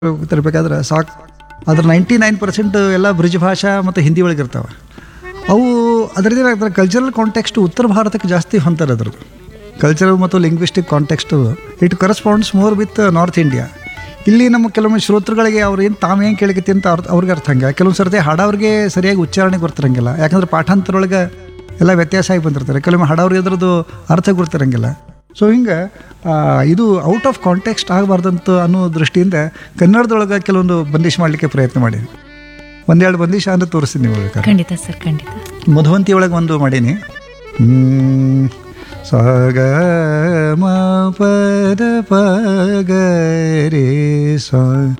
ತರಬೇಕಾದ್ರೆ ಸಾಕು ಅದ್ರ ninety nine percent ಎಲ್ಲ ಬ್ರಿಜ್ ಭಾಷಾ ಮತ್ತು ಹಿಂದಿ ಒಳಗೆ ಇರ್ತಾವೆ ಅವು ಅದರದ್ದು ಅದರ ಕಲ್ಚರಲ್ ಕಾಂಟೆಕ್ಸ್ಟ್ ಉತ್ತರ ಭಾರತಕ್ಕೆ ಜಾಸ್ತಿ ಹೊಂತಾರೆ ಅದ್ರದ್ದು ಕಲ್ಚರಲ್ ಮತ್ತು linguistic contexts it corresponds more with north India ಇಲ್ಲಿ ನಮ್ಮ ಕೆಲವೊಮ್ಮೆ ಶ್ರೋತೃಗಳಿಗೆ ಅವ್ರು ಏನು ತಾವೇನು ಕೇಳಿಕತ್ತಿ ಅಂತ ಅವ್ರ ಅವ್ರಿಗೆ ಅರ್ಥ ಹಂಗೆ ಕೆಲವೊಂದು ಸರ್ತಿ ಹಾಡೋರಿಗೆ ಸರಿಯಾಗಿ ಉಚ್ಚಾರಣೆ ಗೊತ್ತಿರಂಗಿಲ್ಲ ಯಾಕಂದ್ರೆ ಪಾಠಾಂತರೊಳಗೆ ಎಲ್ಲ ವ್ಯತ್ಯಾಸ ಆಗಿ ಬಂದಿರ್ತಾರೆ ಕೆಲವೊಮ್ಮೆ ಹಾಡೋರಿಗೆ ಅದ್ರದ್ದು ಅರ್ಥ ಗೊತ್ತಿರಂಗಿಲ್ಲ ಸೊ ಹಿಂಗೆ ಆ, ಇದು ಔಟ್ ಆಫ್ ಕಾಂಟೆಕ್ಸ್ಟ್ ಆಗಬಾರ್ದಂತ ಅನ್ನೋ ದೃಷ್ಟಿಯಿಂದ ಕನ್ನಡದೊಳಗೆ ಕೆಲವೊಂದು ಬಂದಿಶ್ ಮಾಡಲಿಕ್ಕೆ ಪ್ರಯತ್ನ ಮಾಡಿ ಒಂದೆರಡು ಬಂದಿಶ ಅಂದ್ರೆ ತೋರಿಸ್ತೀನಿ ನೀವು ಬೇಕಾದ್ರೆ ಖಂಡಿತ ಸರ್ ಖಂಡಿತ ಮಧುವಂತಿ ಒಳಗೆ ಒಂದು ಮಾಡೀನಿ ಹ್ಮ್. ಸ ಗ ಮ ಪದ ಪ ಗ ರೇ ಸ